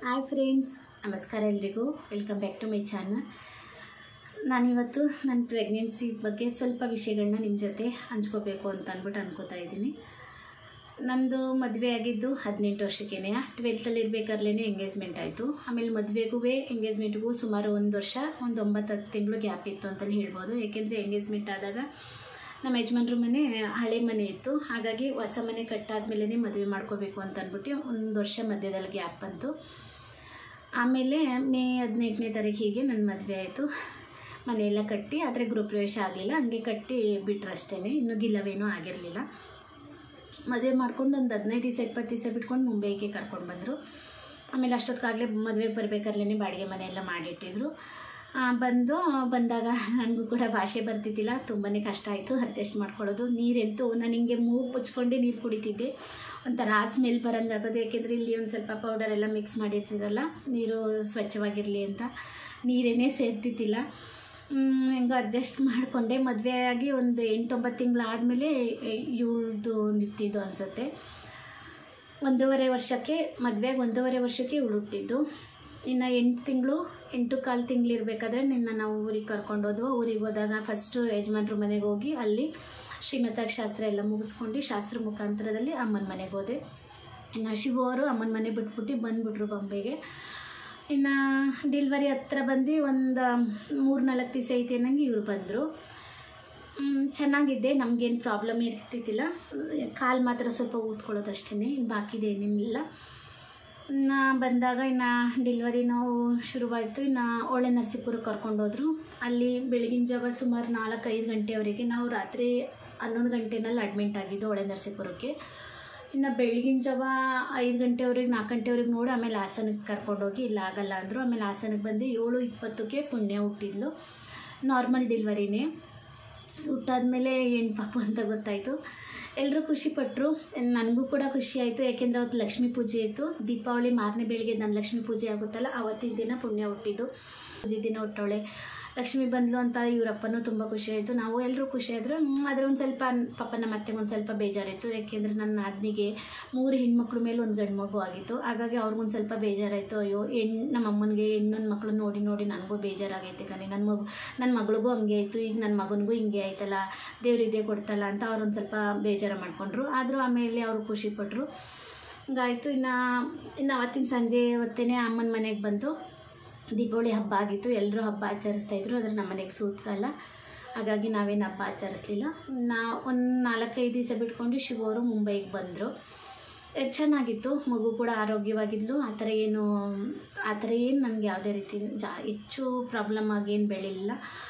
Hi friends ನಮಸ್ಕಾರ ಎಲ್ರಿಗೂ welcome back to my channel ನಾನಿವತ್ತು ನನ್ನ ಪ್ರೆಗ್ನೆನ್ಸಿ ಬಗ್ಗೆ ಸ್ವಲ್ಪ ವಿಷಯಗಳನ್ನ ನಿಮ್ಮ ಜೊತೆ ಹಂಚ್ಕೋಬೇಕು ಅಂತ ಅಂದ್ಬಿಟ್ಟು ಅನ್ಕೋತಾ ಇದ್ದೀನಿ ನಂದು ಮದುವೆ ಆಗಿದ್ದು ಹದಿನೆಂಟು ವರ್ಷಕ್ಕೇನೆ ಟ್ವೆಲ್ತಲ್ಲಿ ಇರಬೇಕಾದ್ಲೇ ಎಂಗೇಜ್ಮೆಂಟ್ ಆಯಿತು ಆಮೇಲೆ ಮದುವೆಗೂ ಎಂಗೇಜ್ಮೆಂಟ್ಗೂ ಸುಮಾರು ಒಂದು ವರ್ಷ ಒಂದು ಒಂಬತ್ತು ಹತ್ತು ತಿಂಗಳು ಗ್ಯಾಪ್ ಇತ್ತು ಅಂತಲೇ ಹೇಳ್ಬೋದು ಏಕೆಂದರೆ ಎಂಗೇಜ್ಮೆಂಟ್ ಆದಾಗ ನಮ್ಮ ಯಜಮಾನ್ರ ಮನೆ ಹಳೆ ಮನೆ ಇತ್ತು ಹಾಗಾಗಿ ಹೊಸ ಮನೆ ಕಟ್ಟಾದ್ಮೇಲೆ ಮದುವೆ ಮಾಡ್ಕೋಬೇಕು ಅಂತ ಅಂದ್ಬಿಟ್ಟು ಒಂದು ವರ್ಷ ಮಧ್ಯದಲ್ಲಿ ಗ್ಯಾಪ್ ಬಂತು ಆಮೇಲೆ ಮೇ ಹದಿನೆಂಟನೇ ತಾರೀಕಿಗೆ ನನ್ನ ಮದುವೆ ಆಯಿತು ಮನೆಯೆಲ್ಲ ಕಟ್ಟಿ ಆದರೆ ಗೃಹಪ್ರವೇಶ ಆಗಲಿಲ್ಲ ಹಂಗೆ ಕಟ್ಟಿ ಬಿಟ್ರಷ್ಟೇ ಇನ್ನೂ ಗಿಲ್ಲವೇನೂ ಆಗಿರಲಿಲ್ಲ ಮದುವೆ ಮಾಡ್ಕೊಂಡು ಒಂದು ಹದಿನೈದು ದಿವಸ ಇಪ್ಪತ್ತು ದಿವಸ ಬಿಟ್ಕೊಂಡು ಮುಂಬೈಗೆ ಕರ್ಕೊಂಡು ಬಂದರು ಆಮೇಲೆ ಅಷ್ಟೊತ್ತಿಗಾಗಲೇ ಮದುವೆಗೆ ಬರಬೇಕಾದ್ಲೇ ಬಾಡಿಗೆ ಮನೆ ಎಲ್ಲ ಮಾಡಿಟ್ಟಿದ್ರು ಆ, ಬಂದು ಬಂದಾಗ ನನಗೂ ಕೂಡ ಭಾಷೆ ಬರ್ತಿದ್ದಿಲ್ಲ ತುಂಬಾ ಕಷ್ಟ ಆಯಿತು ಅಡ್ಜಸ್ಟ್ ಮಾಡ್ಕೊಳ್ಳೋದು ನೀರೆಂತೂ ನಾನು ಹಿಂಗೆ ಮೂಗು ಮುಚ್ಕೊಂಡೇ ನೀರು ಕುಡಿತಿದ್ದೆ ಒಂಥರ ಸ್ಮೆಲ್ ಬರಂಗೆ ಆಗೋದು ಯಾಕೆಂದರೆ ಇಲ್ಲಿ ಒಂದು ಸ್ವಲ್ಪ ಪೌಡರ್ ಎಲ್ಲ ಮಿಕ್ಸ್ ಮಾಡಿರ್ತೀರಲ್ಲ ನೀರು ಸ್ವಚ್ಛವಾಗಿರಲಿ ಅಂತ ನೀರೇನೇ ಸೇರ್ತಿದ್ದಿಲ್ಲ ಮ್, ಹೆಂಗೋ ಅಡ್ಜಸ್ಟ್ ಮಾಡಿಕೊಂಡೆ ಮದುವೆ ಆಗಿ ಒಂದು ಎಂಟೊಂಬತ್ತು ತಿಂಗಳು ಆದಮೇಲೆ ಇವಳ್ದು ನಿಂತಿದ್ದು ಅನಿಸುತ್ತೆ ಒಂದೂವರೆ ವರ್ಷಕ್ಕೆ ಮದುವೆಗೆ ಒಂದೂವರೆ ವರ್ಷಕ್ಕೆ ಇವಳು ಹುಟ್ಟಿದ್ದು ಇನ್ನು ಎಂಟು ತಿಂಗಳು ಎಂಟು ಕಾಲು ತಿಂಗಳು ಇರಬೇಕಾದ್ರೆ ನಿನ್ನ ನಾವು ಊರಿಗೆ ಕರ್ಕೊಂಡು ಹೋದ್ವು ಊರಿಗೆ ಹೋದಾಗ ಫಸ್ಟು ಯಜಮಾನ್ರ ಮನೆಗೆ ಹೋಗಿ ಅಲ್ಲಿ ಶ್ರೀಮತಾಗಿ ಶಾಸ್ತ್ರ ಎಲ್ಲ ಮುಗಿಸ್ಕೊಂಡು ಶಾಸ್ತ್ರ ಮುಖಾಂತರದಲ್ಲಿ ಅಮ್ಮನ ಮನೆಗೆ ಹೋದೆ ಇನ್ನು ಶಿವು ಅವರು ಅಮ್ಮನ ಮನೆ ಬಿಟ್ಬಿಟ್ಟು ಬಂದುಬಿಟ್ರು ಬಾಂಬೆಗೆ ಇನ್ನು ಡೆಲಿವರಿ ಹತ್ರ ಬಂದು ಒಂದು ಮೂರು ನಾಲ್ಕು ದಿವಸ ಐತೆ ಅನ್ನಂಗೆ ಇವ್ರು ಬಂದರು ಚೆನ್ನಾಗಿದ್ದೆ ನಮಗೇನು ಪ್ರಾಬ್ಲಮ್ ಇರ್ತಿದ್ದಿಲ್ಲ ಕಾಲು ಮಾತ್ರ ಸ್ವಲ್ಪ ಊದ್ಕೊಳ್ಳೋದಷ್ಟೇ ಇನ್ನು ಬಾಕಿದೇನೇನಿಲ್ಲ ಇನ್ನು ಬಂದಾಗ ಇನ್ನು ಡೆಲಿವರಿ ನಾವು ಶುರುವಾಯಿತು ಇನ್ನು ಒಳ್ಳೆ ನರಸೀಪುರಕ್ಕೆ ಕರ್ಕೊಂಡೋದ್ರು ಅಲ್ಲಿ ಬೆಳಗಿನ ಜಾವ ಸುಮಾರು ನಾಲ್ಕು ಐದು ಗಂಟೆವರೆಗೆ ನಾವು ರಾತ್ರಿ ಹನ್ನೊಂದು ಗಂಟೆನಲ್ಲಿ ಅಡ್ಮಿಂಟ್ ಆಗಿದ್ದು ಒಳ್ಳೆ ನರಸೀಪುರಕ್ಕೆ ಇನ್ನು ಬೆಳಗಿನ ಜಾವ ಐದು ಗಂಟೆವರೆಗೆ ನಾಲ್ಕು ಗಂಟೆವರೆಗೆ ನೋಡಿ ಆಮೇಲೆ ಹಾಸನಕ್ಕೆ ಕರ್ಕೊಂಡೋಗಿ ಇಲ್ಲ ಆಗಲ್ಲ ಅಂದರು ಆಮೇಲೆ ಹಾಸನಕ್ಕೆ ಬಂದು ಏಳು ಇಪ್ಪತ್ತಕ್ಕೆ ಪುಣ್ಯ ಹುಟ್ಟಿದ್ಲು ನಾರ್ಮಲ್ ಡೆಲಿವರಿನೇ ಹುಟ್ಟಾದ್ಮೇಲೆ ಹೆಣ್ಣು ಪಾಪು ಅಂತ ಗೊತ್ತಾಯಿತು ಎಲ್ಲರೂ ಖುಷಿಪಟ್ಟರು ನನಗೂ ಕೂಡ ಖುಷಿ ಆಯಿತು ಯಾಕೆಂದರೆ ಅವತ್ತು ಲಕ್ಷ್ಮೀ ಪೂಜೆ ಇತ್ತು ದೀಪಾವಳಿ ಮಾರನೇ ಬೆಳಿಗ್ಗೆ ನನ್ನ ಲಕ್ಷ್ಮೀ ಪೂಜೆ ಆಗುತ್ತಲ್ಲ ಅವತ್ತಿನ ದಿನ ಪುಣ್ಯ ಹುಟ್ಟಿದ್ದು ಪೂಜೆ ದಿನ ಹುಟ್ಟವಳೆ ಲಕ್ಷ್ಮಿ ಬಂದ್ಲು ಅಂತ ಇವರಪ್ಪನೂ ತುಂಬ ಖುಷಿ ಆಯಿತು ನಾವು ಎಲ್ಲರೂ ಖುಷಿ ಆದರು ಆದರೆ ಒಂದು ಸ್ವಲ್ಪ ಪಾಪ ನಮ್ಮ ಅತ್ತೆಗೆ ಒಂದು ಸ್ವಲ್ಪ ಬೇಜಾರಾಯಿತು ಯಾಕೆಂದರೆ ನನ್ನ ನಾದಿನಿಗೆ ಮೂರು ಹೆಣ್ಮಕ್ಳ ಮೇಲೆ ಒಂದು ಗಂಡು ಮಗು ಆಗಿತ್ತು ಹಾಗಾಗಿ ಅವ್ರಿಗೊಂದು ಸ್ವಲ್ಪ ಬೇಜಾರಾಯಿತು ಅಯ್ಯೋ ಹೆಣ್ಣು ನಮ್ಮ ಅಮ್ಮನಿಗೆ ಹೆಣ್ಣೊಂದು ಮಕ್ಕಳು ನೋಡಿ ನೋಡಿ ನನಗೂ ಬೇಜಾರಾಗೈತೆ ಕಣೆ ನನ್ನ ಮಗು ನನ್ನ ಮಗಳಿಗೂ ಹಂಗೆ ಆಯಿತು ಈಗ ನನ್ನ ಮಗನಿಗೂ ಹಿಂಗೆ ಆಯ್ತಲ್ಲ ದೇವ್ರು ಇದೇ ಕೊಡ್ತಲ್ಲ ಅಂತ ಅವ್ರೊಂದು ಸ್ವಲ್ಪ ಬೇಜಾರು ಮಾಡ್ಕೊಂಡ್ರು ಆದರೂ ಆಮೇಲೆ ಅವರು ಖುಷಿಪಟ್ಟರು ಹಂಗಾಯಿತು ಇನ್ನು ಇನ್ನು ಅವತ್ತಿನ ಸಂಜೆ ಹೊತ್ತೇ ಅಮ್ಮನ ಮನೆಗೆ ಬಂತು ದೀಪಾವಳಿ ಹಬ್ಬ ಆಗಿತ್ತು ಎಲ್ಲರೂ ಹಬ್ಬ ಆಚರಿಸ್ತಾ ಇದ್ರು ಆದರೆ ನಮ್ಮ ಮನೆಗೆ ಸೂತ್ಕಲ್ಲ ಹಾಗಾಗಿ ನಾವೇನು ಹಬ್ಬ ಆಚರಿಸ್ಲಿಲ್ಲ ನಾ ಒಂದು ನಾಲ್ಕೈದು ದಿವಸ ಬಿಟ್ಕೊಂಡು ಶಿವ ಅವರು ಮುಂಬೈಗೆ ಬಂದರು ಚೆನ್ನಾಗಿತ್ತು ಮಗು ಕೂಡ ಆರೋಗ್ಯವಾಗಿದ್ಲು ಆ ಥರ ಏನು ಆ ಥರ ಏನು ನನಗೆ ಯಾವುದೇ ರೀತಿ ಜಾ ಹೆಚ್ಚು ಪ್ರಾಬ್ಲಮ್ ಆಗಿ ಏನು ಬೆಳಿಲಿಲ್ಲ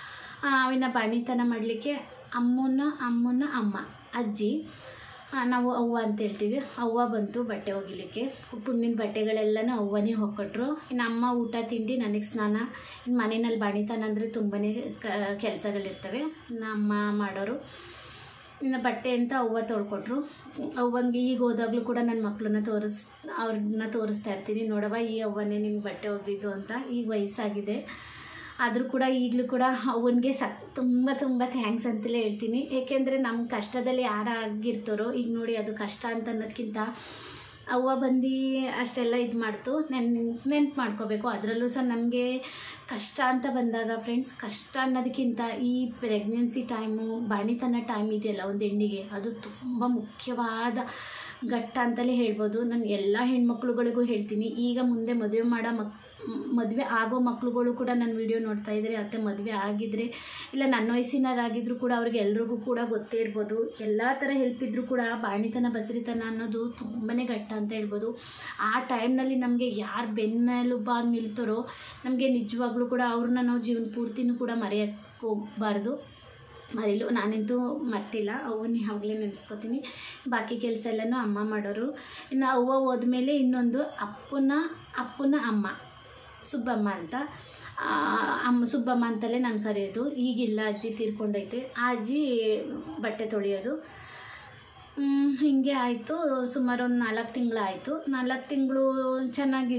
ಇನ್ನು ಬಾಣಿತನ ಮಾಡಲಿಕ್ಕೆ ಅಮ್ಮನ ಅಮ್ಮನ ಅಮ್ಮ ಅಜ್ಜಿ ಆ, ನಾವು ಅವ್ವ ಅಂತ ಹೇಳ್ತೀವಿ ಅವ್ವ ಬಂತು ಬಟ್ಟೆ ಒಗಿಲಿಕ್ಕೆ ಪುಣ್ಣಿನ ಬಟ್ಟೆಗಳೆಲ್ಲನೂ ಅವ್ವನೇ ಹೊಕ್ಕೊಟ್ರು ಇನ್ನು ಅಮ್ಮ ಊಟ ತಿಂಡಿ ನನಗೆ ಸ್ನಾನ ಇನ್ನು ಮನೆಯಲ್ಲಿ ಬಾಣಿತನ ಅಂದರೆ ತುಂಬಾ ಕ ಕೆಲಸಗಳಿರ್ತವೆ ಇನ್ನು ಅಮ್ಮ ಮಾಡೋರು ಇನ್ನು ಬಟ್ಟೆ ಅಂತ ಅವ್ವ ತೊಳ್ಕೊಟ್ರು ಅವ್ವಂಗೆ ಈಗ ಹೋದಾಗಲೂ ಕೂಡ ನನ್ನ ಮಕ್ಕಳನ್ನ ತೋರಿಸ್ ಅವ್ರನ್ನ ತೋರಿಸ್ತಾ ಇರ್ತೀನಿ ನೋಡವ್ವ ಈ ಅವ್ವನೇ ನಿನ್ಗೆ ಬಟ್ಟೆ ಒಗ್ದಿದ್ದು ಅಂತ ಈಗ ವಯಸ್ಸಾಗಿದೆ ಆದರೂ ಕೂಡ ಈಗಲೂ ಕೂಡ ಅವನಿಗೆ ಸಕ್ ತುಂಬ ತುಂಬ ಥ್ಯಾಂಕ್ಸ್ ಅಂತಲೇ ಹೇಳ್ತೀನಿ ಏಕೆಂದರೆ ನಮ್ಮ ಕಷ್ಟದಲ್ಲಿ ಯಾರಾಗಿರ್ತಾರೋ ಈಗ ನೋಡಿ ಅದು ಕಷ್ಟ ಅಂತ ಅನ್ನೋದಕ್ಕಿಂತ ಅವ್ವ ಬಂದು ಅಷ್ಟೆಲ್ಲ ಇದು ಮಾಡ್ತು ನೆನ್ ನೆನ್ಪು ಮಾಡ್ಕೋಬೇಕು ಅದರಲ್ಲೂ ಸಹ ನಮಗೆ ಕಷ್ಟ ಅಂತ ಬಂದಾಗ ಫ್ರೆಂಡ್ಸ್ ಕಷ್ಟ ಅನ್ನೋದಕ್ಕಿಂತ ಈ ಪ್ರೆಗ್ನೆನ್ಸಿ ಟೈಮು ಬಾಣಿತನ ಟೈಮ್ ಇದೆಯಲ್ಲ ಒಂದು ಹೆಣ್ಣಿಗೆ ಅದು ತುಂಬ ಮುಖ್ಯವಾದ ಘಟ್ಟ ಅಂತಲೇ ಹೇಳ್ಬೋದು ನಾನು ಎಲ್ಲ ಹೆಣ್ಮಕ್ಳುಗಳಿಗೂ ಹೇಳ್ತೀನಿ ಈಗ ಮುಂದೆ ಮದುವೆ ಮಾಡೋ ಮಕ್ ಮದುವೆ ಆಗೋ ಮಕ್ಳುಗಳು ಕೂಡ ನನ್ನ ವಿಡಿಯೋ ನೋಡ್ತಾ ಇದ್ದಾರೆ ಅತ್ತೆ ಮದುವೆ ಆಗಿದ್ರೆ ಇಲ್ಲ ನನ್ನ ವಯಸ್ಸಿನವರಾಗಿದ್ದರೂ ಕೂಡ ಅವ್ರಿಗೆ ಎಲ್ರಿಗೂ ಕೂಡ ಗೊತ್ತೇ ಇರ್ಬೋದು ಎಲ್ಲ ಥರ ಹೆಲ್ಪ್ ಇದ್ದರೂ ಕೂಡ ಬಾಣಿತನ ಬಸರಿತನ ಅನ್ನೋದು ತುಂಬಾ ಘಟ್ಟ ಅಂತ ಹೇಳ್ಬೋದು ಆ ಟೈಮ್ನಲ್ಲಿ ನಮಗೆ ಯಾರು ಬೆನ್ನೆಲುಬಾಗಿ ನಿಲ್ತಾರೋ ನಮಗೆ ನಿಜವಾಗ್ಲೂ ಕೂಡ ಅವ್ರನ್ನ ನಾವು ಜೀವನ ಪೂರ್ತಿನೂ ಕೂಡ ಮರೆಯೋಕ್ಕೆ ಹೋಗಬಾರ್ದು ಮರಿಲು ನಾನಂತೂ ಮರ್ತಿಲ್ಲ ಅವನ್ನ ಯಾವಾಗಲೇ ನೆನೆಸ್ಕೊತೀನಿ ಬಾಕಿ ಕೆಲಸ ಎಲ್ಲನೂ ಅಮ್ಮ ಮಾಡೋರು ಇನ್ನು ಅವ್ವ ಹೋದ್ಮೇಲೆ ಇನ್ನೊಂದು ಅಪ್ಪನ ಅಪ್ಪನ ಅಮ್ಮ ಸುಬ್ಬಮ್ಮ ಅಂತ ಆ, ಅಮ್ಮ ಸುಬ್ಬಮ್ಮ ಅಂತಲೇ ನಾನು ಕರೆಯೋದು ಈಗಿಲ್ಲ ಅಜ್ಜಿ ತೀರ್ಕೊಂಡೈತೆ ಆ ಅಜ್ಜಿ ಬಟ್ಟೆ ತೊಳೆಯೋದು ಹ್ಮ್, ಹಿಂಗೆ ಆಯಿತು ಸುಮಾರು ಒಂದು ನಾಲ್ಕು ತಿಂಗಳಾಯಿತು ನಾಲ್ಕು ತಿಂಗಳು ಚೆನ್ನಾಗಿ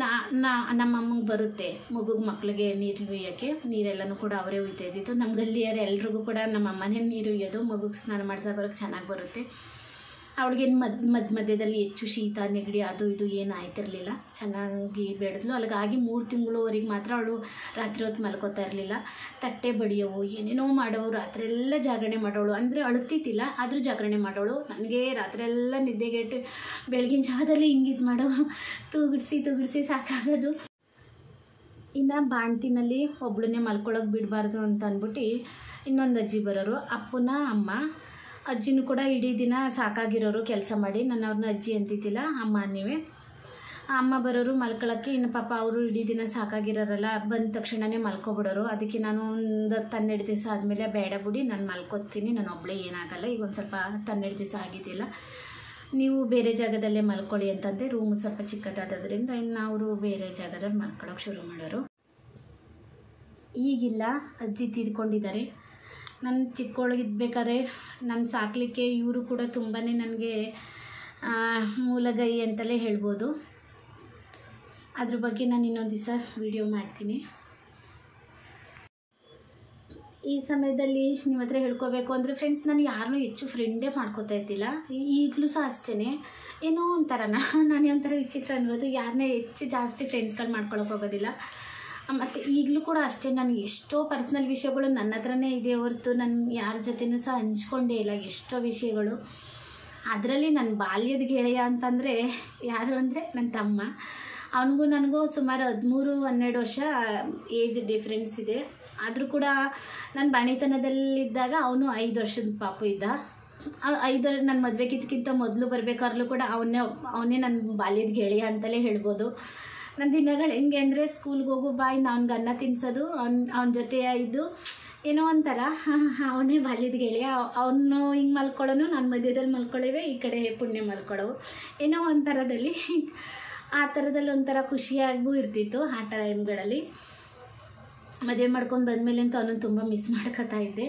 ನಮ್ಮ ಅಮ್ಮಂಗೆ ಬರುತ್ತೆ ಮಗುಗೆ ಮಕ್ಳಿಗೆ ನೀರು ಉಯ್ಯೋಕ್ಕೆ ನೀರೆಲ್ಲನೂ ಕೂಡ ಅವರೇ ಉಯ್ತಾ ಇದ್ದಿದ್ದು ನಮ್ಮ ಗಲ್ಲಿಯರು ಎಲ್ರಿಗೂ ಕೂಡ ನಮ್ಮ ಅಮ್ಮನೇ ನೀರು ಉಯ್ಯೋದು ಮಗುಗೆ ಸ್ನಾನ ಮಾಡ್ಸೋಕೆ ಚೆನ್ನಾಗಿ ಬರುತ್ತೆ ಅವಳಿಗೇನು ಮದ್ ಮಧ್ಯ ಮಧ್ಯದಲ್ಲಿ ಹೆಚ್ಚು ಶೀತ ನೆಗಡಿ ಅದು ಇದು ಏನು ಆಯ್ತಿರಲಿಲ್ಲ ಚೆನ್ನಾಗಿ ಬೆಳೆದ್ಲು ಅಲ್ಲಿಗಾಗಿ ಮೂರು ತಿಂಗಳವರೆಗೆ ಮಾತ್ರ ಅವಳು ರಾತ್ರಿ ಹೊತ್ತು ಮಲ್ಕೋತಾ ಇರಲಿಲ್ಲ ತಟ್ಟೆ ಬಡಿಯೋವು ಏನೇನೋ ಮಾಡೋವು ರಾತ್ರಿ ಎಲ್ಲ ಜಾಗರಣೆ ಮಾಡೋಳು ಅಂದರೆ ಅಳುತ್ತಿತ್ತಿಲ್ಲ ಆದರೂ ಜಾಗರಣೆ ಮಾಡೋಳು ನನಗೆ ರಾತ್ರಿ ಎಲ್ಲ ನಿದ್ದೆಗೆಟ್ಟು ಬೆಳಗಿನ ಜಾವದಲ್ಲಿ ಹಿಂಗಿದ್ದು ಮಾಡೋ ತೂಗಿಡ್ಸಿ ತೂಗಿಡ್ಸಿ ಸಾಕಾಗೋದು ಇನ್ನು ಬಾಣ್ತಿನಲ್ಲಿ ಒಬ್ಳನ್ನೇ ಮಲ್ಕೊಳ್ಳೋಕೆ ಬಿಡಬಾರ್ದು ಅಂತ ಅಂದ್ಬಿಟ್ಟು ಇನ್ನೊಂದು ಅಜ್ಜಿ ಬರೋರು ಅಪ್ಪನ ಅಮ್ಮ ಅಜ್ಜಿನೂ ಕೂಡ ಇಡೀ ದಿನ ಸಾಕಾಗಿರೋರು ಕೆಲಸ ಮಾಡಿ ನಾನು ಅವ್ರನ್ನ ಅಜ್ಜಿ ಅಂತಿದ್ದಿಲ್ಲ ಅಮ್ಮ ನೀವೇ ಅಮ್ಮ ಬರೋರು ಮಲ್ಕೊಳ್ಳೋಕ್ಕೆ ಇನ್ನು ಪಾಪ ಅವರು ಇಡೀ ದಿನ ಸಾಕಾಗಿರೋರಲ್ಲ ಬಂದ ತಕ್ಷಣವೇ ಮಲ್ಕೊಬಿಡೋರು ಅದಕ್ಕೆ ನಾನು ಒಂದು ಹತ್ತು ಹನ್ನೆರಡು ದಿವಸ ಆದಮೇಲೆ ಬೇಡ ಬಿಡಿ ನಾನು ಮಲ್ಕೊತೀನಿ ನಾನು ಒಬ್ಬಳೇ ಏನಾಗಲ್ಲ ಈಗ ಒಂದು ಸ್ವಲ್ಪ ಹತ್ತು ಹನ್ನೆರಡು ದಿವಸ ಆಗಿದ್ದಿಲ್ಲ ನೀವು ಬೇರೆ ಜಾಗದಲ್ಲೇ ಮಲ್ಕೊಳ್ಳಿ ಅಂತಂದೆ ರೂಮ್ ಸ್ವಲ್ಪ ಚಿಕ್ಕದಾದ್ರಿಂದ ಇನ್ನು ಅವರು ಬೇರೆ ಜಾಗದಲ್ಲಿ ಮಲ್ಕೊಳ್ಳೋಕೆ ಶುರು ಮಾಡೋರು ಈಗಿಲ್ಲ ಅಜ್ಜಿ ತೀರ್ಕೊಂಡಿದ್ದಾರೆ ನಾನು ಚಿಕ್ಕವಳಿಗಿದ್ಬೇಕಾದ್ರೆ ನಾನು ಸಾಕಲಿಕ್ಕೆ ಇವರು ಕೂಡ ತುಂಬಾ ನನಗೆ ಮೂಲಗೈ ಅಂತಲೇ ಹೇಳ್ಬೋದು ಅದ್ರ ಬಗ್ಗೆ ನಾನು ಇನ್ನೊಂದು ದಿವಸ ವಿಡಿಯೋ ಮಾಡ್ತೀನಿ ಈ ಸಮಯದಲ್ಲಿ ನಿಮ್ಮ ಹತ್ರ ಹೇಳ್ಕೋಬೇಕು ಅಂದರೆ ಫ್ರೆಂಡ್ಸ್ ನಾನು ಯಾರನ್ನೂ ಹೆಚ್ಚು ಫ್ರೆಂಡೇ ಮಾಡ್ಕೋತಾ ಇದ್ದಿಲ್ಲ ಈಗಲೂ ಸಹ ಅಷ್ಟೇ ಏನೋ ಒಂಥರನ ನಾನು ಒಂಥರ ವಿಚಿತ್ರ ಅನ್ಬೋದು ಯಾರನ್ನೇ ಹೆಚ್ಚು ಜಾಸ್ತಿ ಫ್ರೆಂಡ್ಸ್ಗಳು ಮಾಡ್ಕೊಳಕ್ಕೆ ಹೋಗೋದಿಲ್ಲ ಮತ್ತು ಈಗಲೂ ಕೂಡ ಅಷ್ಟೇ ನಾನು ಎಷ್ಟೋ ಪರ್ಸ್ನಲ್ ವಿಷಯಗಳು ನನ್ನ ಹತ್ರನೇ ಇದೆ ಹೊರತು ನಾನು ಯಾರ ಜೊತೆನೂ ಸಹ ಹಂಚ್ಕೊಂಡೇ ಇಲ್ಲ ಎಷ್ಟೋ ವಿಷಯಗಳು ಅದರಲ್ಲಿ ನನ್ನ ಬಾಲ್ಯದ ಗೆಳೆಯ ಅಂತಂದರೆ ಯಾರು ಅಂದರೆ ನನ್ನ ತಮ್ಮ ಅವನಿಗೂ ನನಗೂ ಸುಮಾರು ಹದಿಮೂರು ಹನ್ನೆರಡು ವರ್ಷ ಏಜ್ ಡಿಫ್ರೆನ್ಸ್ ಇದೆ ಆದರೂ ಕೂಡ ನಾನು ಬಾಣಿತನದಲ್ಲಿದ್ದಾಗ ಅವನು ಐದು ವರ್ಷದ ಪಾಪು ಇದ್ದ ಆ- ಐದು ನನ್ನ ಮದುವೆಗಿದ್ಕಿಂತ ಮೊದಲು ಬರಬೇಕಾದ್ರೂ ಕೂಡ ಅವನ್ನೇ ಅವನೇ ನನ್ನ ಬಾಲ್ಯದ ಗೆಳೆಯ ಅಂತಲೇ ಹೇಳ್ಬೋದು ನನ್ನ ದಿನಗಳು ಹೆಂಗೆ ಅಂದರೆ ಸ್ಕೂಲ್ಗೆ ಹೋಗು ಬಾಯ್ ಅವ್ನಿಗೆ ಅನ್ನ ತಿನ್ಸೋದು ಅವ್ನ ಅವನ ಜೊತೆ ಇದ್ದು ಏನೋ ಒಂಥರ ಅವನೇ ಬಾಲ್ಯದ ಗೆಳೆಯ ಅವನು ಹಿಂಗೆ ಮಲ್ಕೊಳ್ಳೋನು ನಾನು ಮಧ್ಯದಲ್ಲಿ ಮಲ್ಕೊಳ್ಳೇವೆ ಈ ಕಡೆ ಪುಣ್ಯ ಮಲ್ಕೊಳ್ಳೋವು ಏನೋ ಒಂಥರದಲ್ಲಿ ಆ ಥರದಲ್ಲಿ ಒಂಥರ ಖುಷಿಯಾಗೂ ಇರ್ತಿತ್ತು ಆ ಟೈಮ್ಗಳಲ್ಲಿ ಮದುವೆ ಮಾಡ್ಕೊಂಡು ಬಂದಮೇಲೆ ಅಂತ ಅವನನ್ನು ತುಂಬ ಮಿಸ್ ಮಾಡ್ಕೊತಾ ಇದ್ದೆ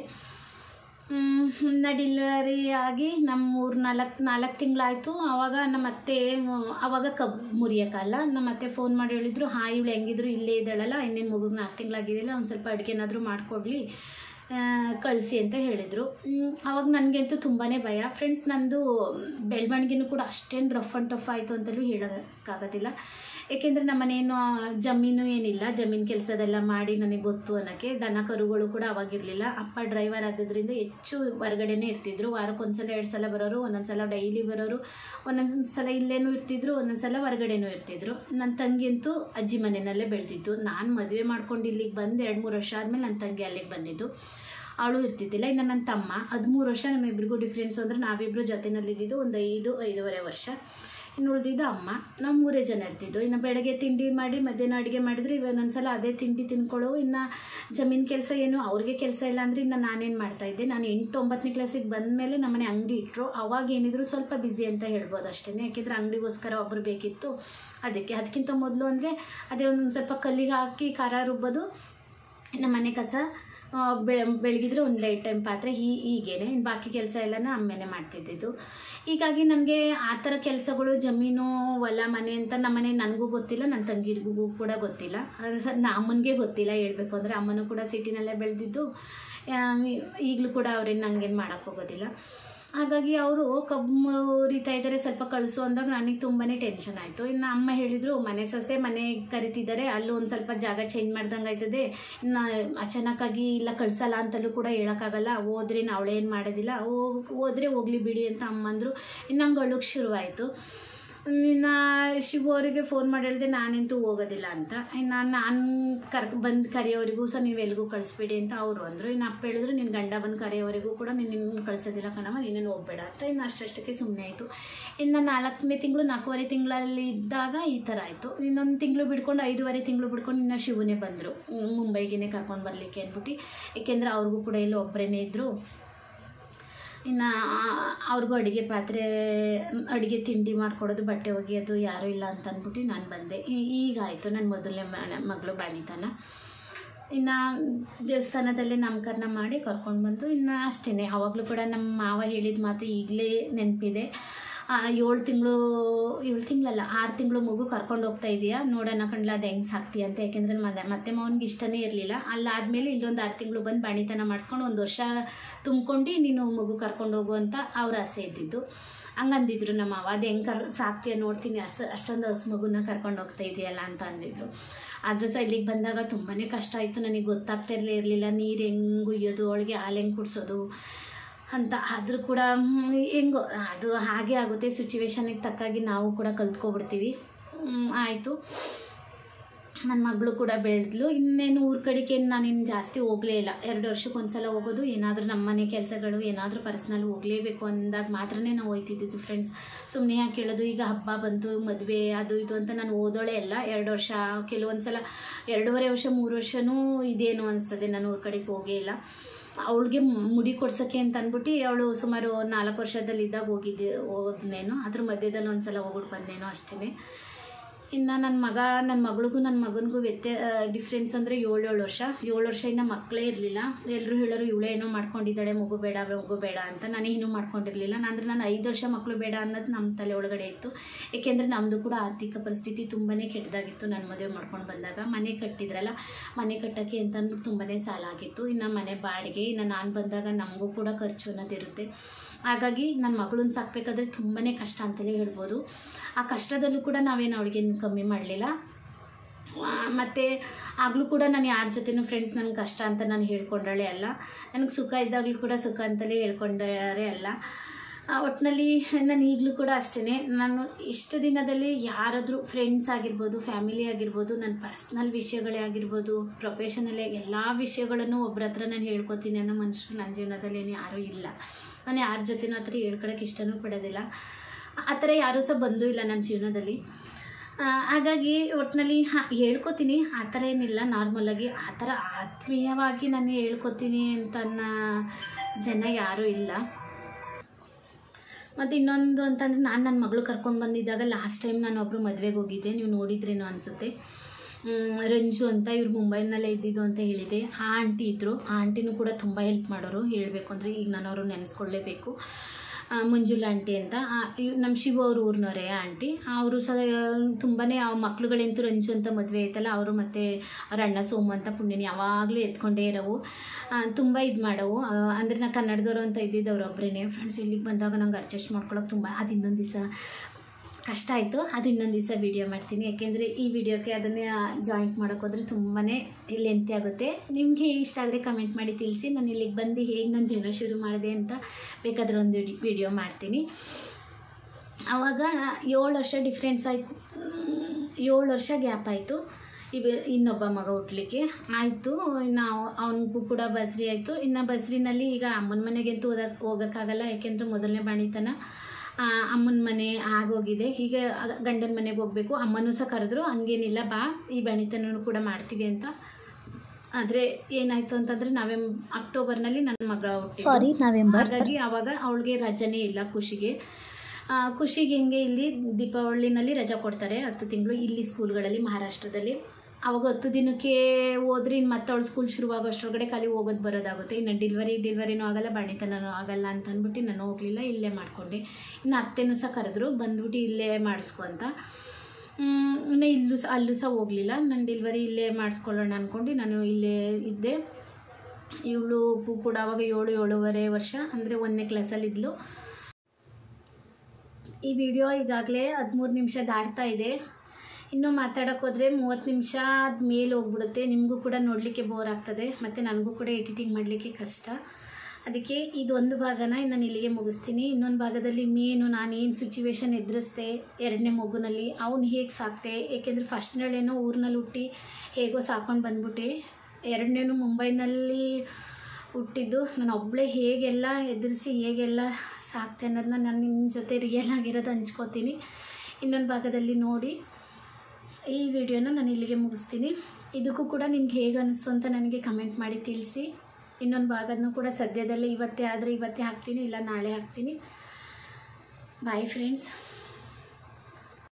ನಾ ಡಿಲಿವರಿ ಆಗಿ ನಮ್ಮ ಮೂರು ನಾಲ್ಕು ನಾಲ್ಕು ತಿಂಗಳಾಯಿತು ಆವಾಗ ನಮ್ಮ ಅತ್ತೆ ಮ್- ಆವಾಗ ಕಬ್ ಮುರಿಯೋಕ್ಕಲ್ಲ ನಮ್ಮ ಅತ್ತೆ ಫೋನ್ ಮಾಡಿ ಹೇಳಿದ್ರು ಹಾಂ ಇವಳು ಹೆಂಗಿದ್ರು ಇಲ್ಲೇ ಇದ್ದಾಳಲ್ಲ ಇನ್ನೇನು ಮಗುಗೆ ನಾಲ್ಕು ತಿಂಗಳಾಗಿದ್ದಿಲ್ಲ ಒಂದು ಸ್ವಲ್ಪ ಅಡುಗೆ ಏನಾದರೂ ಮಾಡಿಕೊಡ್ಲಿ ಕಳಿಸಿ ಅಂತ ಹೇಳಿದರು ಆವಾಗ ನನಗಂತೂ ತುಂಬಾ ಭಯ ಫ್ರೆಂಡ್ಸ್ ನಂದು ಬೆಳವಣಿಗೆನೂ ಕೂಡ ಅಷ್ಟೇನು ರಫ್ ಆ್ಯಂಡ್ ಟಫ್ ಆಯಿತು ಅಂತಲೂ ಹೇಳೋಕ್ಕಾಗೋದಿಲ್ಲ ಏಕೆಂದರೆ ನಮ್ಮನೇನು ಜಮೀನು ಏನಿಲ್ಲ ಜಮೀನು ಕೆಲಸದೆಲ್ಲ ಮಾಡಿ ನನಗೆ ಗೊತ್ತು ಅನ್ನೋಕ್ಕೆ ದನ ಕರುಗಳು ಕೂಡ ಅವಾಗಿರಲಿಲ್ಲ ಅಪ್ಪ ಡ್ರೈವರ್ ಆದದ್ರಿಂದ ಹೆಚ್ಚು ಹೊರಗಡೆನೇ ಇರ್ತಿದ್ರು ವಾರಕ್ಕೆ ಒಂದ್ಸಲ ಎರಡು ಸಲ ಬರೋರು ಒಂದೊಂದು ಸಲ ಡೈಲಿ ಬರೋರು ಒಂದೊಂದು ಸಲ ಇಲ್ಲೇನೂ ಇರ್ತಿದ್ರು ಒಂದೊಂದು ಸಲ ಹೊರಗಡೆನೂ ಇರ್ತಿದ್ರು ನನ್ನ ತಂಗಿ ಅಂತೂ ಅಜ್ಜಿ ಮನೆಯಲ್ಲೇ ಬೆಳೆದಿದ್ದು ನಾನು ಮದುವೆ ಮಾಡ್ಕೊಂಡು ಇಲ್ಲಿಗೆ ಬಂದು ಎರಡು ಮೂರು ವರ್ಷ ಆದಮೇಲೆ ನನ್ನ ತಂಗಿ ಅಲ್ಲಿಗೆ ಬಂದಿದ್ದು ಅವಳು ಇರ್ತಿದ್ದಿಲ್ಲ ಇನ್ನು ನನ್ನ ತಮ್ಮ ಹದಿಮೂರು ವರ್ಷ ನಮ್ಮಿಬ್ರಿಗೂ ಡಿಫ್ರೆನ್ಸು ಅಂದರೆ ನಾವಿಬ್ಬರು ಜೊತೆನಲ್ಲಿದ್ದು ಒಂದು ಐದು ಐದೂವರೆ ವರ್ಷ ಇನ್ನು ಉಳಿದಿದ್ದು ಅಮ್ಮ ನಾವು ಮೂರೇ ಜನ ಇರ್ತಿದ್ದು ಇನ್ನು ಬೆಳಗ್ಗೆ ತಿಂಡಿ ಮಾಡಿ ಮಧ್ಯಾಹ್ನ ಅಡುಗೆ ಮಾಡಿದ್ರೆ ಇವಾಗ ಒಂದ್ಸಲ ಅದೇ ತಿಂಡಿ ತಿನ್ಕೊಳ್ಳೋ ಇನ್ನು ಜಮೀನು ಕೆಲಸ ಏನು ಅವ್ರಿಗೆ ಕೆಲಸ ಇಲ್ಲ ಅಂದರೆ ಇನ್ನು ನಾನೇನು ಮಾಡ್ತಾಯಿದ್ದೆ ನಾನು ಎಂಟು ಒಂಬತ್ತನೇ ಕ್ಲಾಸಿಗೆ ಬಂದಮೇಲೆ ನಮ್ಮನೆ ಅಂಗಡಿ ಇಟ್ಟರು ಅವಾಗ ಏನಿದ್ರು ಸ್ವಲ್ಪ ಬ್ಯುಸಿ ಅಂತ ಹೇಳ್ಬೋದು ಅಷ್ಟೇ ಯಾಕೆಂದರೆ ಅಂಗಡಿಗೋಸ್ಕರ ಒಬ್ಬರು ಬೇಕಿತ್ತು ಅದಕ್ಕೆ ಅದಕ್ಕಿಂತ ಮೊದಲು ಅಂದರೆ ಅದೇ ಒಂದು ಸ್ವಲ್ಪ ಕಲ್ಲಿಗೆ ಹಾಕಿ ಖಾರ ರುಬ್ಬೋದು ನಮ್ಮ ಮನೆ ಕಸ ಆ, ಬೆ ಬೆಳಗಿದ್ರೆ ಒಂದು ಲೈಟ್ ಟೈಮ್ ಪಾತ್ರೆ ಹೀ ಹೀಗೇನೆ ಇನ್ನು ಬಾಕಿ ಕೆಲಸ ಎಲ್ಲನ ಅಮ್ಮೆನೇ ಮಾಡ್ತಿದ್ದಿದ್ದು ಹೀಗಾಗಿ ನನಗೆ ಆ ಥರ ಕೆಲಸಗಳು ಜಮೀನು ಹೊಲ ಮನೆ ಅಂತ ನಮ್ಮನೆ ನನಗೂ ಗೊತ್ತಿಲ್ಲ ನನ್ನ ತಂಗಿರಿಗೂ ಕೂಡ ಗೊತ್ತಿಲ್ಲ ಅದು ಸ ಅಮ್ಮನಿಗೆ ಗೊತ್ತಿಲ್ಲ ಹೇಳ್ಬೇಕು ಅಂದರೆ ಅಮ್ಮನೂ ಕೂಡ ಸಿಟಿನಲ್ಲೇ ಬೆಳೆದಿದ್ದು ಈಗಲೂ ಕೂಡ ಅವ್ರೇನು ನಂಗೇನು ಮಾಡೋಕ್ಕೆ ಹೋಗೋದಿಲ್ಲ ಹಾಗಾಗಿ ಅವರು ಕಬ್ಬು ಮುರಿತಾ ಇದ್ದಾರೆ ಸ್ವಲ್ಪ ಕಳಿಸು ಅಂದಾಗ ನನಗೆ ತುಂಬಾ ಟೆನ್ಷನ್ ಆಯಿತು ಇನ್ನು ಅಮ್ಮ ಹೇಳಿದರು ಮನೆ ಸೊಸೆ ಮನೆ ಕರಿತಿದ್ದಾರೆ ಅಲ್ಲೂ ಒಂದು ಸ್ವಲ್ಪ ಜಾಗ ಚೇಂಜ್ ಮಾಡ್ದಂಗೆ ಆಯ್ತದೆ ಇನ್ನು ಅಚಾನಕ್ಕಾಗಿ ಇಲ್ಲ ಕಳ್ಸಲ್ಲ ಅಂತಲೂ ಕೂಡ ಹೇಳೋಕ್ಕಾಗಲ್ಲ ಹೋದ್ರೆ ಅವಳೇ ಏನು ಮಾಡೋದಿಲ್ಲ ಹೋಗ್ ಹೋದ್ರೆ ಹೋಗ್ಲಿ ಬಿಡಿ ಅಂತ ಅಮ್ಮ ಅಂದರು ಇನ್ನು ನಂಗೆ ಅಳುಗೆ ಶುರುವಾಯಿತು ಇನ್ನು ಶಿವು ಅವರಿಗೆ ಫೋನ್ ಮಾಡಿ ಹೇಳಿದೆ ನಾನಂತೂ ಹೋಗೋದಿಲ್ಲ ಅಂತ ಇನ್ನು ನಾನು ಕರ್ ಬಂದು ಕರೆಯೋವರೆಗೂ ಸಹ ನೀವು ಎಲ್ಲಿಗೂ ಕಳಿಸ್ಬೇಡಿ ಅಂತ ಅವರು ಅಂದರು ಇನ್ನು ಅಪ್ಪ ಹೇಳಿದ್ರು ನಿನ್ನ ಗಂಡ ಬಂದು ಕರೆಯೋವರೆಗೂ ಕೂಡ ನೀನು ನಿನ್ನ ಕಳಿಸೋದಿಲ್ಲ ಕಣವ ನೀನೇನು ಹೋಗ್ಬೇಡ ಅಂತ ಇನ್ನು ಅಷ್ಟಷ್ಟಕ್ಕೆ ಸುಮ್ಮನೆ ಆಯಿತು ಇನ್ನು ನಾಲ್ಕನೇ ತಿಂಗಳು ನಾಲ್ಕೂವರೆ ತಿಂಗಳಲ್ಲಿ ಇದ್ದಾಗ ಈ ಥರ ಆಯಿತು ಇನ್ನೊಂದು ತಿಂಗಳು ಬಿಡ್ಕೊಂಡು ಐದೂವರೆ ತಿಂಗಳು ಬಿಡ್ಕೊಂಡು ಇನ್ನು ಶಿವನೇ ಬಂದರು ಮುಂಬೈಗೆ ಕರ್ಕೊಂಡು ಬರಲಿಕ್ಕೆ ಅಂದ್ಬಿಟ್ಟು ಏಕೆಂದರೆ ಅವ್ರಿಗೂ ಕೂಡ ಇಲ್ಲಿ ಒಬ್ಬರೇ ಇದ್ದರು ಇನ್ನು ಅವ್ರಿಗೂ ಅಡುಗೆ ಪಾತ್ರೆ ಅಡುಗೆ ತಿಂಡಿ ಮಾಡಿಕೊಡೋದು ಬಟ್ಟೆ ಒಗೆಯೋದು ಯಾರೂ ಇಲ್ಲ ಅಂತ ಅಂದ್ಬಿಟ್ಟು ನಾನು ಬಂದೆ ಈ- ಈಗ ಆಯಿತು ನನ್ನ ಮೊದಲನೇ ಮ- ಮಗಳು ಬಾಣಿತನ ಇನ್ನು ದೇವಸ್ಥಾನದಲ್ಲೇ ನಾಮಕರಣ ಮಾಡಿ ಕರ್ಕೊಂಡು ಬಂದು ಇನ್ನು ಅಷ್ಟೇ ಆವಾಗಲೂ ಕೂಡ ನಮ್ಮ ಮಾವ ಹೇಳಿದ ಮಾತು ಈಗಲೇ ನೆನಪಿದೆ ಏಳು ತಿಂಗಳು ಏಳು ತಿಂಗಳಲ್ಲ ಆರು ತಿಂಗಳು ಮಗು ಕರ್ಕೊಂಡು ಹೋಗ್ತಾ ಇದೆಯಾ ನೋಡೋಣ ಕಣ್ಲ ಅದು ಹೆಂಗೆ ಸಾಕ್ತಿ ಅಂತ ಯಾಕೆಂದರೆ ಮತ್ತೆ ಮತ್ತೆ ಮಾವನಿಗೆ ಇಷ್ಟನೇ ಇರಲಿಲ್ಲ ಅಲ್ಲಾದಮೇಲೆ ಇಲ್ಲೊಂದು ಆರು ತಿಂಗಳು ಬಂದು ಬಾಣಿತನ ಮಾಡಿಸ್ಕೊಂಡು ಒಂದು ವರ್ಷ ತುಂಬ್ಕೊಂಡು ನೀನು ಮಗು ಕರ್ಕೊಂಡು ಹೋಗು ಅಂತ ಅವ್ರ ಆಸೆ ಇದ್ದಿದ್ದು ಹಂಗಂದಿದ್ರು ನಮ್ಮ ಅವ್ವ ಅದು ಹೆಂಗೆ ಕರ್ ಸಾಕ್ತೀಯ ನೋಡ್ತೀನಿ ಅಷ್ಟು ಅಷ್ಟೊಂದು ಹಸು ಮಗುನ ಕರ್ಕೊಂಡು ಹೋಗ್ತಾ ಇದೆಯಲ್ಲ ಅಂತ ಅಂದಿದ್ರು ಆದರೂ ಸಹ ಇಲ್ಲಿಗೆ ಬಂದಾಗ ತುಂಬಾ ಕಷ್ಟ ಆಯಿತು ನನಗೆ ಗೊತ್ತಾಗ್ತಾ ಇರಲೇ ಇರಲಿಲ್ಲ ನೀರು ಹೆಂಗೆ ಉಯ್ಯೋದು ಅವಳಿಗೆ ಹಾಲು ಹೆಂಗೆ ಕುಡಿಸೋದು ಅಂತ ಆದರೂ ಕೂಡ ಹ್ಮ್, ಹೆಂಗೋ ಅದು ಹಾಗೆ ಆಗುತ್ತೆ ಸಿಚುವೇಶನಿಗೆ ತಕ್ಕಾಗಿ ನಾವು ಕೂಡ ಕಲ್ತ್ಕೊಬಿಡ್ತೀವಿ ಆಯಿತು ನನ್ನ ಮಗಳು ಕೂಡ ಬೆಳೆದ್ಲು ಇನ್ನೇನು ಊರ ಕಡೆಗೆ ನಾನು ಇನ್ನು ಜಾಸ್ತಿ ಹೋಗಲೇ ಇಲ್ಲ ಎರಡು ವರ್ಷಕ್ಕೆ ಒಂದ್ಸಲ ಹೋಗೋದು ಏನಾದರೂ ನಮ್ಮ ಮನೆ ಕೆಲಸಗಳು ಏನಾದರೂ ಪರ್ಸ್ನಲ್ ಹೋಗಲೇಬೇಕು ಅಂದಾಗ ಮಾತ್ರನೇ ನಾವು ಹೋಯ್ತಿದ್ದಿದ್ದು ಫ್ರೆಂಡ್ಸ್ ಸುಮ್ಮನೆ ಯಾಕೆ ಹೇಳೋದು ಈಗ ಹಬ್ಬ ಬಂತು ಮದುವೆ ಅದು ಇದು ಅಂತ ನಾನು ಓದೋಳೆ ಇಲ್ಲ ಎರಡು ವರ್ಷ ಕೆಲವೊಂದು ಸಲ ಎರಡೂವರೆ ವರ್ಷ ಮೂರು ವರ್ಷವೂ ಇದೇನು ಅನಿಸ್ತದೆ ನಾನು ಊರ ಕಡೆಗೆ ಹೋಗೇ ಇಲ್ಲ ಅವಳಿಗೆ ಮುಡಿ ಕೊಡ್ಸೋಕ್ಕೆ ಅಂತ ಅಂದ್ಬಿಟ್ಟು ಅವಳು ಸುಮಾರು ನಾಲ್ಕು ವರ್ಷದಲ್ಲಿ ಇದ್ದಾಗ ಹೋಗಿದ್ದೆ ಹೋದ್ನೇನೋ ಅದ್ರ ಮಧ್ಯದಲ್ಲಿ ಒಂದು ಸಲ ಹೋಗ್ಬಿಟ್ಟು ಬಂದೇನೋ ಅಷ್ಟೇ ಇನ್ನು ನನ್ನ ಮಗ ನನ್ನ ಮಗಳಿಗೂ ನನ್ನ ಮಗನಿಗೂ ವ್ಯತ್ಯ ಡಿಫ್ರೆನ್ಸ್ ಅಂದರೆ ಏಳು ಏಳು ವರ್ಷ ಏಳು ವರ್ಷ ಇನ್ನು ಮಕ್ಕಳೇ ಇರಲಿಲ್ಲ ಎಲ್ಲರೂ ಹೇಳೋರು ಇವಳೇ ಏನೋ ಮಾಡ್ಕೊಂಡಿದ್ದಾಳೆ ಮಗು ಬೇಡ ಮಗು ಬೇಡ ಅಂತ ನಾನು ಇನ್ನೂ ಮಾಡ್ಕೊಂಡಿರಲಿಲ್ಲ ಅಂದರೆ ನಾನು ಐದು ವರ್ಷ ಮಕ್ಕಳು ಬೇಡ ಅನ್ನೋದು ನಮ್ಮ ತಲೆ ಒಳಗಡೆ ಇತ್ತು ಏಕೆಂದರೆ ನಮ್ಮದು ಕೂಡ ಆರ್ಥಿಕ ಪರಿಸ್ಥಿತಿ ತುಂಬಾ ಕೆಟ್ಟದಾಗಿತ್ತು ನಾನು ಮದುವೆ ಮಾಡ್ಕೊಂಡು ಬಂದಾಗ ಮನೆ ಕಟ್ಟಿದ್ರಲ್ಲ ಮನೆ ಕಟ್ಟೋಕ್ಕೆ ಅಂತ ಅಂದ್ಬಿಟ್ಟು ತುಂಬಾ ಸಾಲ ಆಗಿತ್ತು ಇನ್ನು ಮನೆ ಬಾಡಿಗೆ ಇನ್ನು ನಾನು ಬಂದಾಗ ನಮಗೂ ಕೂಡ ಖರ್ಚು ಅನ್ನೋದಿರುತ್ತೆ ಹಾಗಾಗಿ ನನ್ನ ಮಗಳನ್ನ ಸಾಕಬೇಕಾದ್ರೆ ತುಂಬಾ ಕಷ್ಟ ಅಂತಲೇ ಹೇಳ್ಬೋದು ಆ ಕಷ್ಟದಲ್ಲೂ ಕೂಡ ನಾವೇನು ಅವಳಿಗೇನು ಕಮ್ಮಿ ಮಾಡಲಿಲ್ಲ ಮತ್ತು ಆಗಲೂ ಕೂಡ ನಾನು ಯಾರ ಜೊತೆನೂ ಫ್ರೆಂಡ್ಸ್ ನನಗೆ ಕಷ್ಟ ಅಂತ ನಾನು ಹೇಳ್ಕೊಂಡಳೆ ಅಲ್ಲ ನನಗೆ ಸುಖ ಇದ್ದಾಗಲೂ ಕೂಡ ಸುಖ ಅಂತಲೇ ಹೇಳ್ಕೊಂಡರೆ ಅಲ್ಲ ಒಟ್ಟಿನಲ್ಲಿ ನಾನು ಈಗಲೂ ಕೂಡ ಅಷ್ಟೇ ನಾನು ಇಷ್ಟು ದಿನದಲ್ಲಿ ಯಾರಾದರೂ ಫ್ರೆಂಡ್ಸ್ ಆಗಿರ್ಬೋದು ಫ್ಯಾಮಿಲಿ ಆಗಿರ್ಬೋದು ನನ್ನ ಪರ್ಸ್ನಲ್ ವಿಷಯಗಳೇ ಆಗಿರ್ಬೋದು ಪ್ರೊಫೆಷನಲ್ಲೇ ಎಲ್ಲ ವಿಷಯಗಳನ್ನು ಒಬ್ಬರ ಹತ್ರ ನಾನು ಹೇಳ್ಕೊತೀನಿ ಅನ್ನೋ ಮನುಷ್ಯರು ನನ್ನ ಜೀವನದಲ್ಲಿ ಏನು ಯಾರೂ ಇಲ್ಲ ನಾನು ಯಾರ ಜೊತೆನೂ ಹತ್ರ ಹೇಳ್ಕೊಳಕ್ಕೆ ಇಷ್ಟನೂ ಪಡೋದಿಲ್ಲ ಆ ಥರ ಯಾರೂ ಸಹ ಬಂದೂ ಇಲ್ಲ ನನ್ನ ಜೀವನದಲ್ಲಿ ಆ, ಹಾಗಾಗಿ ಒಟ್ಟಿನಲ್ಲಿ ಹಾಂ ಹೇಳ್ಕೊತೀನಿ ಆ ಥರ ಏನಿಲ್ಲ ನಾರ್ಮಲಾಗಿ ಆ ಥರ ಆತ್ಮೀಯವಾಗಿ ನಾನು ಹೇಳ್ಕೊತೀನಿ ಅಂತ ಅನ್ನೋ ಜನ ಯಾರೂ ಇಲ್ಲ ಮತ್ತು ಇನ್ನೊಂದು ಅಂತಂದರೆ ನಾನು ನನ್ನ ಮಗಳು ಕರ್ಕೊಂಡು ಬಂದಿದ್ದಾಗ ಲಾಸ್ಟ್ ಟೈಮ್ ನಾನು ಒಬ್ಬರು ಮದುವೆಗೆ ಹೋಗಿದ್ದೆ ನೀವು ನೋಡಿದ್ರೇನೋ ಅನಿಸುತ್ತೆ ಮ್, ರಂಜು ಅಂತ ಇವ್ರು ಮುಂಬೈನಲ್ಲೇ ಇದ್ದಿದ್ದು ಅಂತ ಹೇಳಿದೆ ಆ ಆಂಟಿ ಇದ್ದರು ಆ ಆಂಟಿನೂ ಕೂಡ ತುಂಬ ಹೆಲ್ಪ್ ಮಾಡೋರು ಹೇಳಬೇಕು ಅಂದರೆ ಈಗ ನಾನು ಅವರು ನೆನೆಸ್ಕೊಳ್ಳೇಬೇಕು ಆ, ಮಂಜುಳ ಆಂಟಿ ಅಂತ ಆ, ಇವ್ ನಮ್ಮ ಶಿವ ಅವ್ರ ಊರಿನವರೇ ಆಂಟಿ ಅವರು ಸಹ ತುಂಬಾ ಆ ಮಕ್ಳುಗಳಂತೂ ರಂಜು ಅಂತ ಮದುವೆ ಆಯ್ತಲ್ಲ ಅವರು ಮತ್ತು ಅವ್ರ ಅಣ್ಣ ಸೋಮು ಅಂತ ಪುಣ್ಯನ ಯಾವಾಗಲೂ ಎತ್ಕೊಂಡೇ ಇರೋವು ತುಂಬ ಇದು ಮಾಡೋವು ಅಂದರೆ ನಾ ಕನ್ನಡದವರು ಅಂತ ಇದ್ದಿದ್ದವ್ರು ಒಬ್ಬರೇ ಫ್ರೆಂಡ್ಸ್ ಇಲ್ಲಿಗೆ ಬಂದಾಗ ನಂಗೆ ಅಡ್ಜಸ್ಟ್ ಮಾಡ್ಕೊಳಕ್ಕೆ ತುಂಬ ಅದು ಇನ್ನೊಂದು ದಿವಸ ಕಷ್ಟ ಆಯಿತು ಅದು ಇನ್ನೊಂದು ದಿವಸ ವೀಡಿಯೋ ಮಾಡ್ತೀನಿ ಯಾಕೆಂದರೆ ಈ ವಿಡಿಯೋಕ್ಕೆ ಅದನ್ನು ಜಾಯಿಂಟ್ ಮಾಡೋಕ್ಕೋದ್ರೆ ತುಂಬಾ ಲೆಂತಿ ಆಗುತ್ತೆ ನಿಮಗೆ ಇಷ್ಟ ಆದರೆ ಕಮೆಂಟ್ ಮಾಡಿ ತಿಳಿಸಿ ನಾನು ಇಲ್ಲಿಗೆ ಬಂದು ಹೇಗೆ ನನ್ನ ಜೀವನ ಶುರು ಮಾಡಿದೆ ಅಂತ ಬೇಕಾದ್ರೆ ಒಂದು ವಿಡಿಯೋ ಮಾಡ್ತೀನಿ ಆವಾಗ ಏಳು ವರ್ಷ ಡಿಫ್ರೆನ್ಸ್ ಆಯ್ತು ಏಳು ವರ್ಷ ಗ್ಯಾಪ್ ಆಯಿತು ಇವ ಇನ್ನೊಬ್ಬ ಮಗ ಹುಟ್ಲಿಕ್ಕೆ ಆಯಿತು ನಾವು ಅವನಿಗೂ ಕೂಡ ಬಸ್ರಿ ಆಯಿತು ಇನ್ನು ಬಸ್ರಿನಲ್ಲಿ ಈಗ ಅಮ್ಮನ ಮನೆಗಂತೂ ಓದಕ್ಕೆ ಹೋಗೋಕ್ಕಾಗಲ್ಲ ಯಾಕೆಂದರೆ ಮೊದಲನೇ ಬಾಣಿತನ ಅಮ್ಮನ ಮನೆ ಆಗೋಗಿದೆ ಈಗ ಗಂಡನ ಮನೆಗೆ ಹೋಗಬೇಕು ಅಮ್ಮನೂ ಸಹ ಕರೆದ್ರು ಹಂಗೇನಿಲ್ಲ ಬಾ ಈ ಬಣಿತನೂ ಕೂಡ ಮಾಡ್ತೀವಿ ಅಂತ ಆದರೆ ಏನಾಯಿತು ಅಂತಂದರೆ ನವೆಂ ಅಕ್ಟೋಬರ್ನಲ್ಲಿ ನನ್ನ ಮಗ ಹುಟ್ಟಿದ್ದು. ಸಾರಿ ನವೆಂಬರ್ ಹಾಗಾಗಿ ಆವಾಗ ಅವಳಿಗೆ ರಜನೇ ಇಲ್ಲ ಖುಷಿಗೆ ಆ, ಖುಷಿಗೆ ಹೆಂಗೆ ಇಲ್ಲಿ ದೀಪಾವಳಿನಲ್ಲಿ ರಜಾ ಕೊಡ್ತಾರೆ ಹತ್ತು ತಿಂಗಳು ಇಲ್ಲಿ ಸ್ಕೂಲ್ಗಳಲ್ಲಿ ಮಹಾರಾಷ್ಟ್ರದಲ್ಲಿ ಅವಾಗ ಹತ್ತು ದಿನಕ್ಕೆ ಹೋದ್ರೆ ಇನ್ನು ಮತ್ತೆ ಅವಳು ಸ್ಕೂಲ್ ಶುರುವಾಗೋ ಅಷ್ಟರೊಳಗಡೆ ಖಾಲಿ ಹೋಗೋದು ಬರೋದಾಗುತ್ತೆ ಇನ್ನು ಡಿಲ್ವರಿ ಡಿಲ್ವರಿನೂ ಆಗಲ್ಲ ಬಾಣಿತನೂ ಆಗಲ್ಲ ಅಂತ ಅಂದ್ಬಿಟ್ಟು ನಾನು ಹೋಗಲಿಲ್ಲ ಇಲ್ಲೇ ಮಾಡಿಕೊಂಡೆ ಇನ್ನು ಅತ್ತೆನೂ ಸಹ ಕರೆದ್ರು ಬಂದ್ಬಿಟ್ಟು ಇಲ್ಲೇ ಮಾಡಿಸ್ಕೊ ಅಂತ ಹ್ಮ್, ಇನ್ನು ಇಲ್ಲೂ ಸಹ ಅಲ್ಲೂ ಸಹ ಹೋಗಲಿಲ್ಲ ನಾನು ಡೆಲಿವರಿ ಇಲ್ಲೇ ಮಾಡಿಸ್ಕೊಳ್ಳೋಣ ಅಂದ್ಕೊಂಡು ನಾನು ಇಲ್ಲೇ ಇದ್ದೆ ಇವಳು ಕೂಡ ಅವಾಗ ಏಳು ಏಳುವರೆ ವರ್ಷ ಅಂದರೆ ಒಂದನೇ ಕ್ಲಾಸಲ್ಲಿದ್ಲು ಈ ವಿಡಿಯೋ ಈಗಾಗಲೇ ಹದಿಮೂರು ನಿಮಿಷ ದಾಟ್ತಾ ಇದೆ ಇನ್ನೂ ಮಾತಾಡೋಕೆ ಹೋದರೆ ಮೂವತ್ತು ನಿಮಿಷ ಮೇಲೆ ಹೋಗ್ಬಿಡುತ್ತೆ ನಿಮಗೂ ಕೂಡ ನೋಡಲಿಕ್ಕೆ ಬೋರ್ ಆಗ್ತದೆ ಮತ್ತು ನನಗೂ ಕೂಡ ಎಡಿಟಿಂಗ್ ಮಾಡಲಿಕ್ಕೆ ಕಷ್ಟ ಅದಕ್ಕೆ ಇದೊಂದು ಭಾಗನ ನಾನು ಇಲ್ಲಿಗೆ ಮುಗಿಸ್ತೀನಿ ಇನ್ನೊಂದು ಭಾಗದಲ್ಲಿ ಮೇನು ನಾನೇನು ಸಿಚುವೇಶನ್ ಎದುರಿಸ್ದೆ ಎರಡನೇ ಮಗುನಲ್ಲಿ ಅವನು ಹೇಗೆ ಸಾಕ್ತೆ ಏಕೆಂದರೆ ಫಸ್ಟ್ನೇಳೇನೋ ಊರಿನಲ್ಲಿ ಹುಟ್ಟಿ ಹೇಗೋ ಸಾಕೊಂಡು ಬಂದ್ಬಿಟ್ಟೆ ಎರಡನೇನು ಮುಂಬೈನಲ್ಲಿ ಹುಟ್ಟಿದ್ದು ನಾನು ಒಬ್ಬಳೇ ಹೇಗೆಲ್ಲ ಎದುರಿಸಿ ಹೇಗೆಲ್ಲ ಸಾಕ್ತೆ ಅನ್ನೋದನ್ನ ನಾನು ನಿಮ್ಮ ಜೊತೆ ರಿಯಲ್ ಆಗಿರೋದು ಹಂಚ್ಕೋತೀನಿ ಇನ್ನೊಂದು ಭಾಗದಲ್ಲಿ ನೋಡಿ ಈ ವಿಡಿಯೋನ ನಾನು ಇಲ್ಲಿಗೆ ಮುಗಿಸ್ತೀನಿ ಇದಕ್ಕೂ ಕೂಡ ನಿಮ್ಗೆ ಹೇಗೆ ಅನಿಸ್ತು ಅಂತ ನನಗೆ ಕಮೆಂಟ್ ಮಾಡಿ ತಿಳಿಸಿ ಇನ್ನೊಂದು ಭಾಗನೂ ಕೂಡ ಸದ್ಯದಲ್ಲೇ ಇವತ್ತೇ ಆದರೆ ಇವತ್ತೇ ಹಾಕ್ತೀನಿ ಇಲ್ಲ ನಾಳೆ ಹಾಕ್ತೀನಿ ಬಾಯ್ ಫ್ರೆಂಡ್ಸ್